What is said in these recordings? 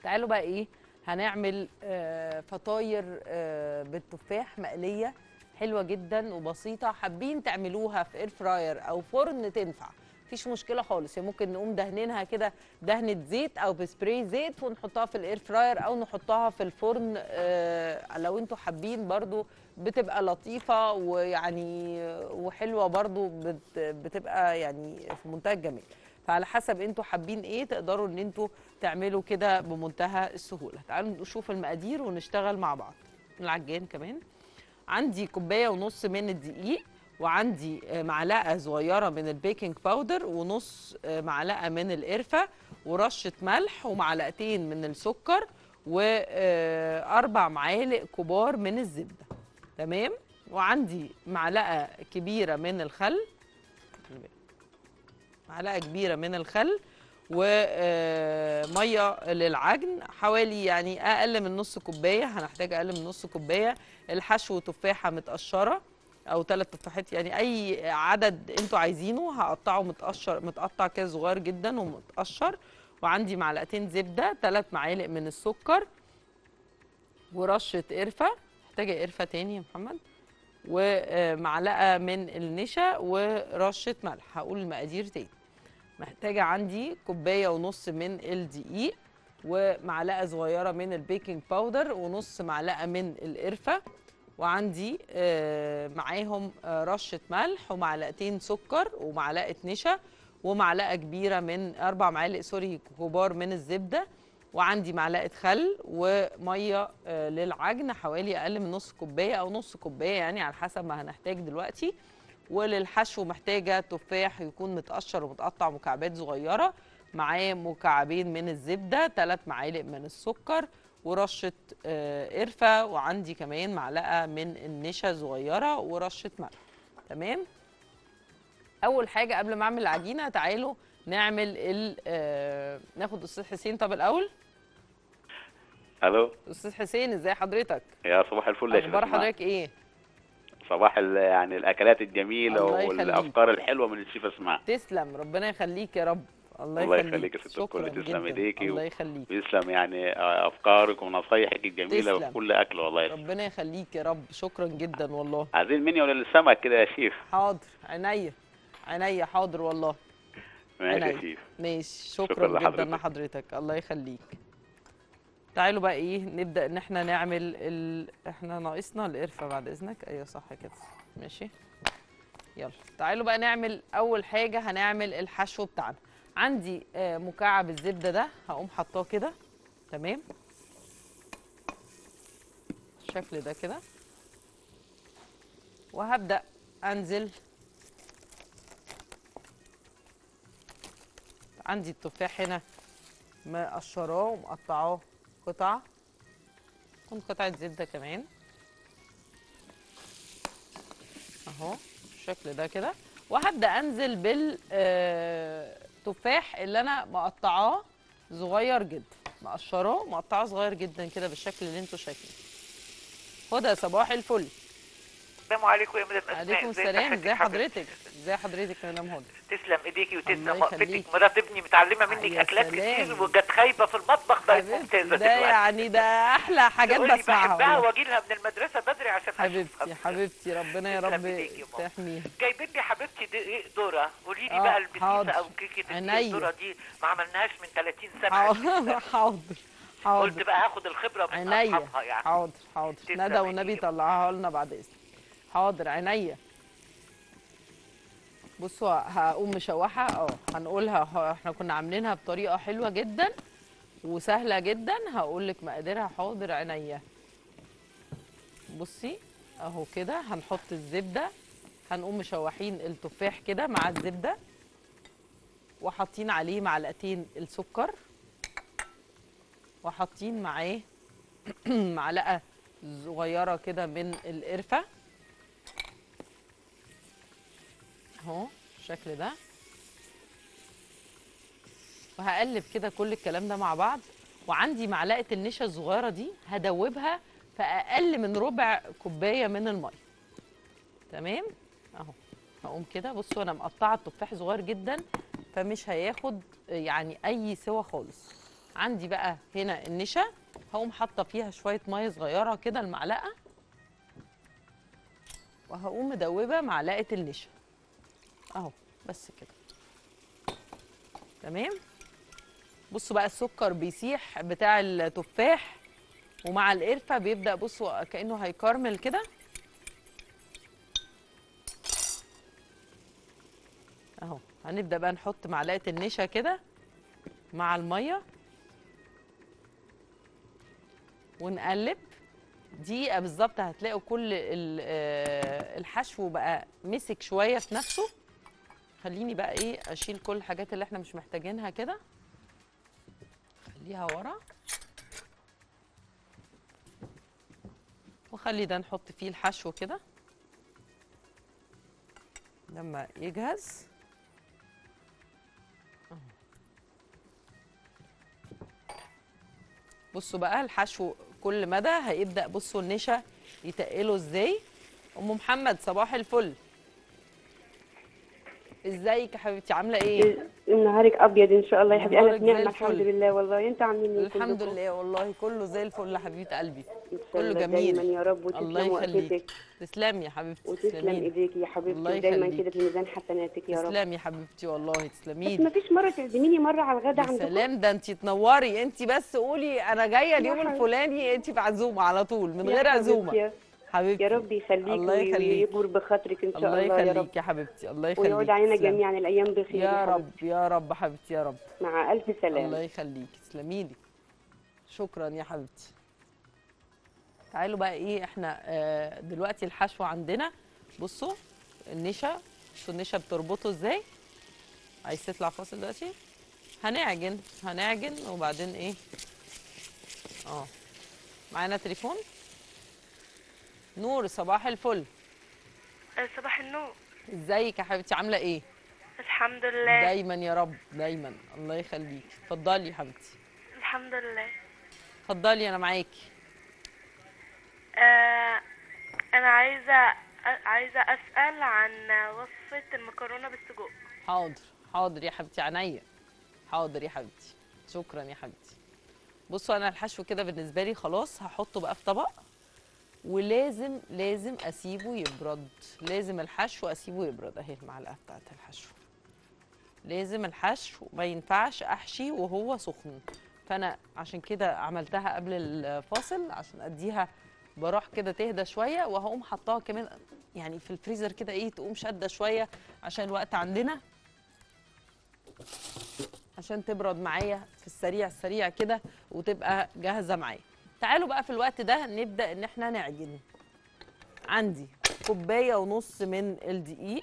تعالوا بقى ايه هنعمل آه، فطاير آه، بالتفاح مقليه حلوه جدا وبسيطه حابين تعملوها في اير فراير او فرن تنفع مفيش مشكله خالص يعني ممكن نقوم دهنينها كده دهنه زيت او بسبراي زيت ونحطها في الاير فراير او نحطها في الفرن آه، لو انتوا حابين برضو بتبقى لطيفه ويعني وحلوه برضو بت- بتبقى يعني في منتهى الجمال فعلى حسب انتوا حابين ايه تقدروا ان انتوا تعملوا كده بمنتهى السهوله تعالوا نشوف المقادير ونشتغل مع بعض العجان كمان عندي كوبايه ونص من الدقيق وعندي آه، معلقه صغيره من البيكنج باودر ونص آه، معلقه من القرفه ورشه ملح ومعلقتين من السكر واربع معالق كبار من الزبده تمام وعندي معلقه كبيره من الخل معلقه كبيره من الخل وميه للعجن حوالي يعني اقل من نص كوبايه هنحتاج اقل من نص كوبايه الحشو تفاحه متقشره او ثلاث تفاحات يعني اي عدد انتوا عايزينه هقطعه متقشر متقطع كده صغير جدا ومتقشر وعندي معلقتين زبده ثلاث معالق من السكر ورشه قرفه محتاجه قرفه تاني يا محمد ومعلقه من النشا ورشه ملح هقول المقادير تاني محتاجه عندي كوبايه ونص من الدقيق ومعلقه صغيره من البيكنج باودر ونص معلقه من القرفه وعندي آه، معاهم آه، رشه ملح ومعلقتين سكر ومعلقه نشا ومعلقه كبيره من اربع معالق سوري كبار من الزبده وعندي معلقه خل وميه آه، للعجن حوالي اقل من نص كوبايه او نص كوبايه يعني على حسب ما هنحتاج دلوقتي وللحشو محتاجه تفاح يكون متقشر ومتقطع مكعبات صغيره معاه مكعبين من الزبده ثلاث معالق من السكر ورشه آه، قرفه وعندي كمان معلقه من النشا صغيره ورشه ملح تمام اول حاجه قبل ما اعمل العجينه تعالوا نعمل ال آه، ناخد استاذ حسين طب الاول الو استاذ حسين ازاي حضرتك يا صباح الفل يا شيخ اخبار اسماء. حضرتك ايه صباح ال- يعني الاكلات الجميله الله يخليك. والافكار الحلوه من الشيف اسماء تسلم ربنا يخليك يا رب الله, الله يخليك يخليك يا ست الكل، شكرا تسلم جدا ايديكي الله و- يخليك ويسلم يعني افكارك ونصايحك الجميله تسلم. في كل اكل والله ربنا يخليك يا رب شكرا جدا والله عايزين مني ولا للسمك كده يا شيف حاضر عينيا عينيا حاضر والله ماشي يا عينيا. شيف ماشي شكراً شكرا جدا لحضرتك. لحضرتك الله يخليك تعالوا بقى ايه نبدا ان احنا نعمل ال... احنا ناقصنا القرفه بعد اذنك ايوه صح كده ماشي يلا تعالوا بقى نعمل اول حاجه هنعمل الحشو بتاعنا عندي آه، مكعب الزبده ده هقوم حطاه كده تمام الشكل ده كده وهبدا انزل عندي التفاح هنا مقشراه ومقطعاه قطع كنت قطعة زبدة كمان اهو بالشكل ده كده وهبدأ انزل بالتفاح اللي انا مقطعاه صغير جدا مقشراه ومقطعاه صغير جدا كده بالشكل اللي انتوا شايفينه هدى صباح الفل السلام عليكم يا مدام اسماء عليكم ازي السلام صحتك ازي يا حبيبتي؟ حضرتك ازي حضرتك يا مدام هدى تسلم ايديكي وتسلم الله وقفتك يخليك. مرات ابني متعلمه منك يا اكلات سلام. كتير وجت خايبه في المطبخ بقت حبيبتي ممتازه ده دلوقتي يعني ده احلى حاجات تقولي بسمعها بحبها والله. واجي لها من المدرسه بدري عشان حبيبتي أشوفها. حبيبتي ربنا يا تسلم رب إيديك يا ماما. تحميها جايبين لي حبيبتي دقيق ذره قولي لي آه، بقى البسيسه حاضر. او كيكه عينيا. الدقيق الذره دي ما عملناهاش من 30 سنه حاضر حاضر قلت حاضر بقى هاخد الخبره من عينيا اصحابها يعني حاضر حاضر تسلم ندى والنبي إيديك. طلعها لنا بعد اذنك حاضر عينيا بصوا هقوم مشوحه اه هنقولها ه- احنا كنا عاملينها بطريقه حلوه جدا وسهله جدا هقول لك مقاديرها حاضر عينيا بصي اهو كده هنحط الزبده هنقوم مشوحين التفاح كده مع الزبده وحاطين عليه معلقتين السكر وحاطين معاه معلقه صغيره كده من القرفه اهو بالشكل ده وهقلب كده كل الكلام ده مع بعض وعندي معلقه النشا الصغيره دي هدوبها في اقل من ربع كوبايه من الميه تمام اهو هقوم كده بصوا انا مقطعه التفاح صغير جدا فمش هياخد يعني اي سوا خالص عندي بقى هنا النشا هقوم حاطه فيها شويه ميه صغيره كده المعلقه وهقوم مدوبه معلقه النشا اهو بس كده تمام بصوا بقى السكر بيسيح بتاع التفاح ومع القرفه بيبدا بصوا كانه هيكرمل كده اهو هنبدا بقى نحط معلقه النشا كده مع الميه ونقلب دقيقه بالظبط هتلاقوا كل ال- آه، الحشو بقى مسك شويه في نفسه خليني بقى ايه اشيل كل الحاجات اللي احنا مش محتاجينها كده خليها ورا وخلي ده نحط فيه الحشو كده لما يجهز أهو. بصوا بقى الحشو كل مدى هيبدأ بصوا النشا يتقله ازاي ام محمد صباح الفل ازيك يا حبيبتي عامله ايه نهارك ابيض ان شاء الله يا حبيبي انا نهارك في زي نعمه الفل. الحمد لله والله انت عاملين ايه الحمد كلكم؟ لله والله كله زي الفل يا حبيبه قلبي إن شاء كله الله جميل. دايما يا رب الله وتسلم يخليك وقفتك تسلمي يا حبيبتي وتسلم تسلمي ايديك يا حبيبتي الله ودايما يخليك. كده في ميزان حسناتك يا رب تسلمي يا حبيبتي والله تسلمي بس ما فيش مره تعزميني مره على الغدا يا عندكم سلام ده انت تنوري انت بس قولي انا جايه اليوم حبيبتي. الفلاني انت بعزومه على طول من يا غير حبيبتي عزومه يا- حبيبتي يا رب يخليك الله وي- يخليك. ويجبر بخاطرك ان شاء الله الله يا رب يخليك يا حبيبتي الله يخليك ويعود علينا تسلمي. جميعا الايام بخير يا حبيبتي. رب يا رب حبيبتي يا رب مع الف الله سلامه يخليك تسلمي لي شكرا يا حبيبتي تعالوا بقى ايه احنا آه، دلوقتي الحشو عندنا بصوا النشا بصوا النشا بتربطه ازاي عايز تطلع فاصل دلوقتي هنعجن هنعجن وبعدين ايه اه معانا تليفون نور صباح الفل صباح النور ازيك يا حبيبتي عامله ايه الحمد لله دايما يا رب دايما الله يخليك اتفضلي يا حبيبتي الحمد لله اتفضلي انا معاكي آه انا عايزه عايزه اسال عن وصفه المكرونه بالسجق حاضر حاضر يا حبيبتي عينيا حاضر يا حبيبتي شكرا يا حبيبتي بصوا انا الحشو كده بالنسبه لي خلاص هحطه بقى في طبق ولازم لازم اسيبه يبرد لازم الحشو اسيبه يبرد اهي المعلقه بتاعت الحشو لازم الحشو ما ينفعش احشي وهو سخن فانا عشان كده عملتها قبل الفاصل عشان اديها براح كده تهدى شويه وهقوم حطاها كمان يعني في الفريزر كده ايه تقوم شاده شويه عشان الوقت عندنا عشان تبرد معايا في السريع السريع كده وتبقى جاهزه معايا تعالوا بقى في الوقت ده نبدا ان احنا نعجن عندي كوبايه ونص من الدقيق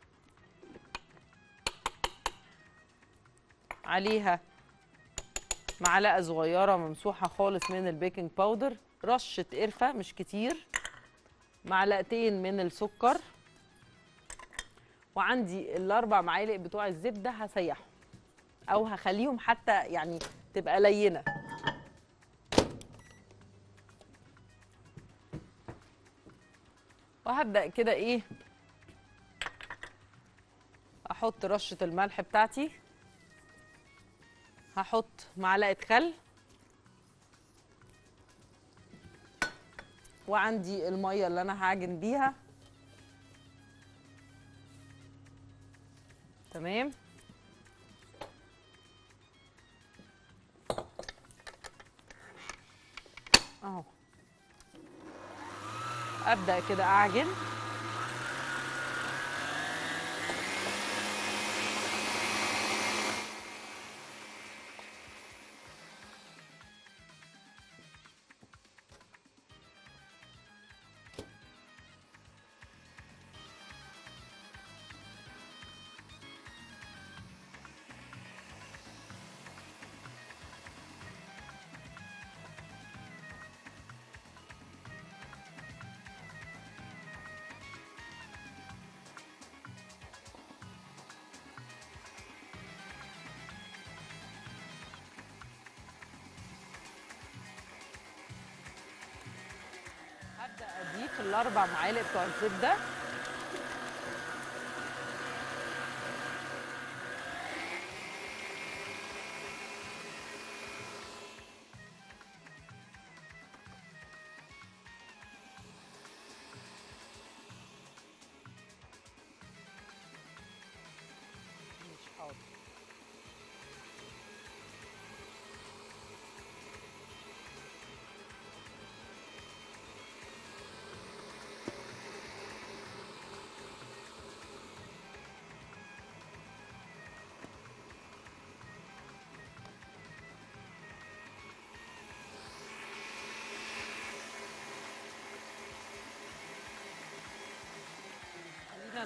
عليها معلقه صغيره ممسوحه خالص من البيكنج باودر رشه قرفه مش كتير معلقتين من السكر وعندي الاربع معالق بتوع الزبده هسيحهم او هخليهم حتى يعني تبقى لينه وهبدا كده ايه احط رشه الملح بتاعتي هحط معلقه خل وعندي الميه اللي انا هعجن بيها تمام اهو ابدا كده اعجن هبدا اضيف الاربع معالق بتوع الزبده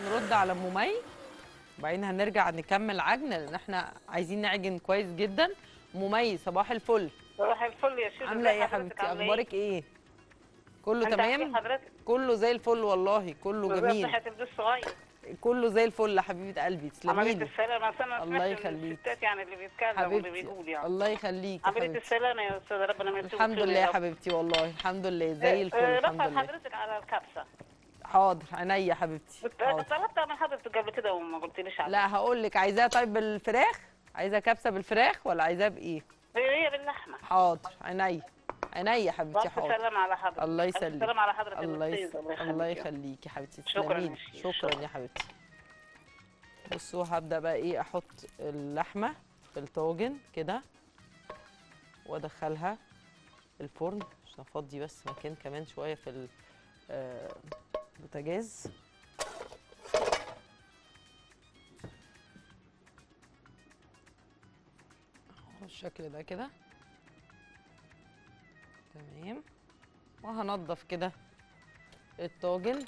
نرد على ام مي وبعدين هنرجع نكمل عجن لان احنا عايزين نعجن كويس جدا ام مي صباح الفل صباح الفل يا شيخ عامله ايه يا ازي حضرتك؟ حبيبتي عاملة اخبارك ايه كله أنت عارفة تمام حضرتك كله زي الفل والله كله بالظبط جميل صحة البيت الصغير كله زي الفل يا حبيبه قلبي تسلمي عملية لي السلامة أصل أنا الله سمعت يخليك. الستات يعني اللي بيتكلم واللي حبيبتي بيقول يعني الله يخليك يا عملية حبيبتي السلامة يا أستاذ ربنا ما يسيبك الحمد خير لله يا يا رب. حبيبتي والله الحمد لله زي آه، الفل آه، الحمد رفع لله حضرتك على الكبسة حاضر عينيا يا حبيبتي كنت حاضر. طلبتها من حضرتك قبل كده وما قلتليش عليها لا هقول لك عايزاها طيب بالفراخ عايزه كبسه بالفراخ ولا عايزاها بايه هي هي باللحمة حاضر عينيا عينيا يا حبيبتي ألف حاضر سلامة على حضرتك الله ألف يسلمك سلامة على حضرتك الله الأستاذ. يس... الله الله يخليك يخليك يا حبيبتي شكراً تسلمي يا لي. شيخ، شكرا شكراً. يا حبيبتي بصوا هبدا بقى ايه احط اللحمه في الطاجن كده وادخلها الفرن عشان افضي بس مكان كمان شويه في ال- آه، البوتاجاز أهو الشكل ده كده تمام وهنضف كده الطاجن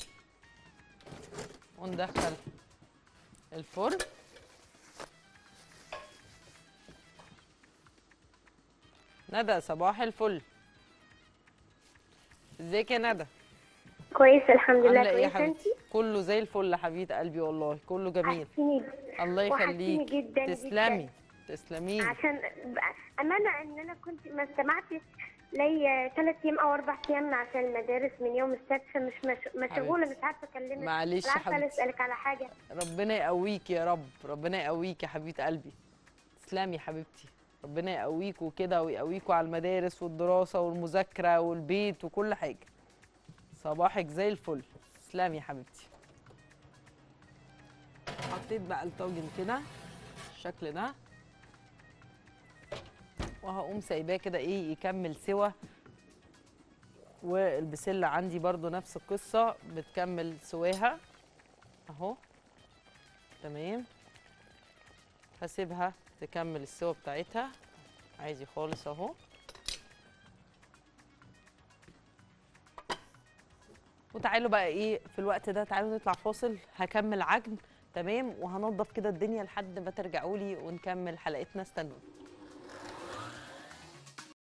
وندخل الفرن ندى صباح الفل ازيك يا ندى كويس الحمد لله عامله ايه يا كويسه انت حبيبتي كله زي الفل يا حبيبه قلبي والله كله جميل وحشتيني الله وحشتيني يخليك جدا تسلمي تسلمي لي. عشان امانه ان انا كنت ما استمعتش لي ثلاث ايام او اربع ايام عشان المدارس من يوم السبت فمش مش مشغوله مش عارفه اكلمك معلش لا يا عارفه حبيبتي اسالك على حاجه ربنا يقويك يا رب ربنا يقويك يا حبيبه قلبي تسلمي يا حبيبتي ربنا يقويكوا كده ويقويكوا على المدارس والدراسه والمذاكره والبيت وكل حاجه صباحك زي الفل تسلمي يا حبيبتي حطيت بقى الطاجن كده بالشكل ده وهقوم سايباه كده ايه يكمل سوا والبسله عندي برضو نفس القصه بتكمل سواها اهو تمام هسيبها تكمل السوا بتاعتها عادي خالص اهو وتعالوا بقى ايه في الوقت ده تعالوا نطلع فاصل هكمل عجن تمام وهنضف كده الدنيا لحد ما ترجعوا لي ونكمل حلقتنا استنوا